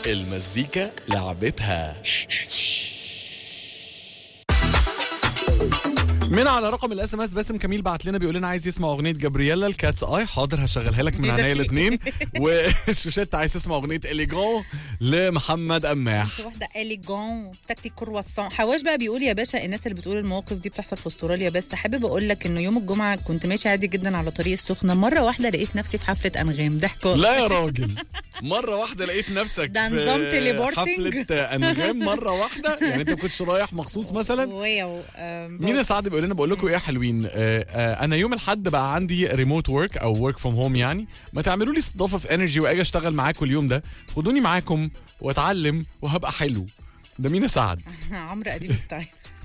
المزيكا لعبتها من على رقم الاس ام اس باسم كميل بعت لنا بيقول لنا عايز يسمع اغنيه جابرييلا الكاتس اي حاضر هشغلها لك من إيه ده عينيا في الاثنين وشوشات عايز تسمع اغنيه اليجون لمحمد قماح في واحده اليجون تاكتيك كرواسون حواش بقى بيقول يا باشا الناس اللي بتقول المواقف دي بتحصل في استراليا بس حابب اقول لك انه يوم الجمعه كنت ماشي عادي جدا على طريق السخنه مره واحده لقيت نفسي في حفله انغام ضحكوا لا يا راجل مره واحده لقيت نفسك ده في نظام تليبورتنج. حفله انغام مره واحده يعني انت ما كنتش رايح مخصوص مثلا واو آم، مين يا سعد بيقول لنا بقول لكم ايه يا حلوين آه آه انا يوم الاحد بقى عندي ريموت ورك او ورك فروم هوم يعني ما تعملوا لي استضافه في انرجي واجي اشتغل معاكم اليوم ده خدوني معاكم واتعلم وهبقى حلو ده مين يا سعد عمرو اديب ستايل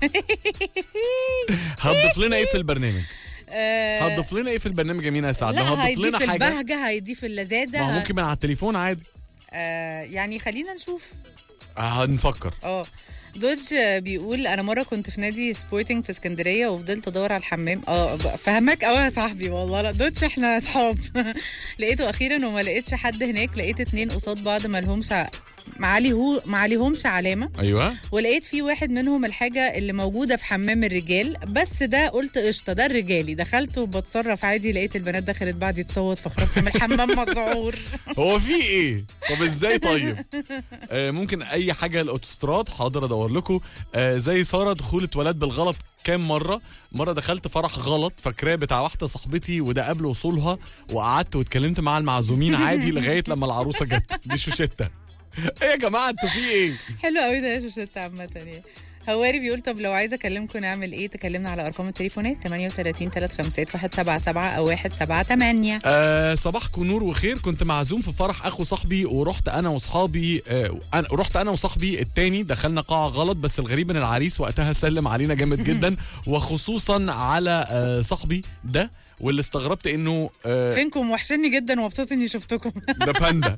هتضيف لنا ايه في البرنامج آه، هتضيف لنا ايه في البرنامج يا مينا يا سعد لو لا هتضيف هيضيف لنا حاجه البهجه هيضيف اللذاذه ما هو ممكن من على التليفون عادي آه، يعني خلينا نشوف آه، هنفكر اه دوج بيقول انا مره كنت في نادي سبورتنج في اسكندريه وفضلت ادور على الحمام اه ب- فهمك قوي يا صاحبي والله لا دوج احنا اصحاب لقيته اخيرا وما لقيتش حد هناك لقيت اتنين قصاد بعض ما لهمش ع- معالي هو معاليهمش علامه ايوه ولقيت في واحد منهم الحاجه اللي موجوده في حمام الرجال بس ده قلت قشطه ده الرجالي دخلت وبتصرف عادي لقيت البنات دخلت بعدي تصوت فخرجت من الحمام مذعور هو في ايه طب ازاي طيب آه ممكن اي حاجه الاوتوستراد حاضر ادور لكم آه زي ساره دخول اتولد بالغلط كام مره مره دخلت فرح غلط فاكراه بتاع واحده صاحبتي وده قبل وصولها وقعدت واتكلمت مع المعزومين عادي لغايه لما العروسه جت دي شوشته ايه يا جماعه انتوا في ايه حلو قوي ده يا شوشت عامة يعني هواري بيقول طب لو عايزه اكلمكم نعمل ايه تكلمنا على ارقام التليفونات 38 356 177 او 178 آه صباحكم نور وخير كنت معزوم في فرح اخو صاحبي ورحت انا واصحابي آه أنا رحت انا وصاحبي التاني دخلنا قاعه غلط بس الغريب ان العريس وقتها سلم علينا جامد جدا وخصوصا على آه صاحبي ده واللي استغربت انه آه فينكم وحشني جدا ومبسوط اني شفتكم ده باندا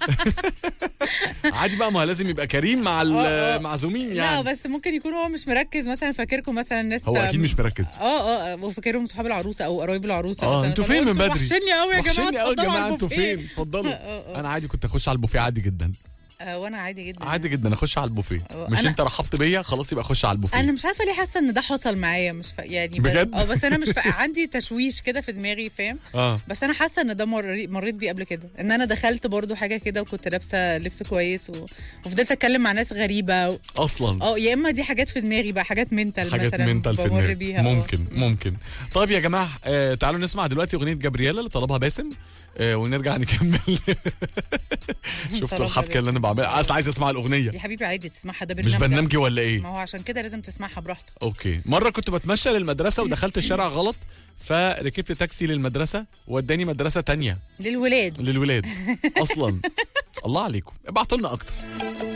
عادي بقى ما هو لازم يبقى كريم مع آه، آه. المعزومين لا يعني بس ممكن يكون هو مش مركز مثلا فاكركم مثلا ناس هو اكيد مش مركز اه اه وفاكرهم صحاب العروسه او قرايب العروسه اه مثلا انتوا فأنا فين من قلت بدري وحشني قوي يا جماعه وحشني قوي يا اتفضلوا على جماعه انتوا البوفيه. فين اتفضلوا آه، آه. انا عادي كنت اخش على البوفيه عادي جدا آه وانا عادي جدا عادي جدا اخش على البوفيه أه، مش أنا- انت رحبت بيا خلاص يبقى اخش على البوفيه انا مش عارفه ليه حاسه ان ده حصل معايا مش ف... يعني ب- بجد؟ اه بس انا مش ف... عندي تشويش كده في دماغي فاهم اه بس انا حاسه ان ده مر... مريت بيه قبل كده ان انا دخلت برضو حاجه كده وكنت لابسه لبس كويس و... وفضلت اتكلم مع ناس غريبه و... اصلا اه يا اما دي حاجات في دماغي بقى حاجات منتال حاجات مثلا منتال في بمر دماغك بيها آه. ممكن ممكن طيب يا جماعه آه تعالوا نسمع دلوقتي اغنيه جابرييلا اللي طلبها باسم آه ونرجع نكمل شفتوا طلبها الحبكه اللي انا بعملها اصل عايز اسمع الاغنيه دي حبيبي عادي تسمعها ده مش برنامج برنامجي ولا ما ايه هو عشان كده لازم تسمعها براحتك اوكي مره كنت بتمشى للمدرسه ودخلت الشارع غلط فركبت تاكسي للمدرسه وداني مدرسه تانية للولاد للولاد اصلا الله عليكم ابعتوا لنا اكتر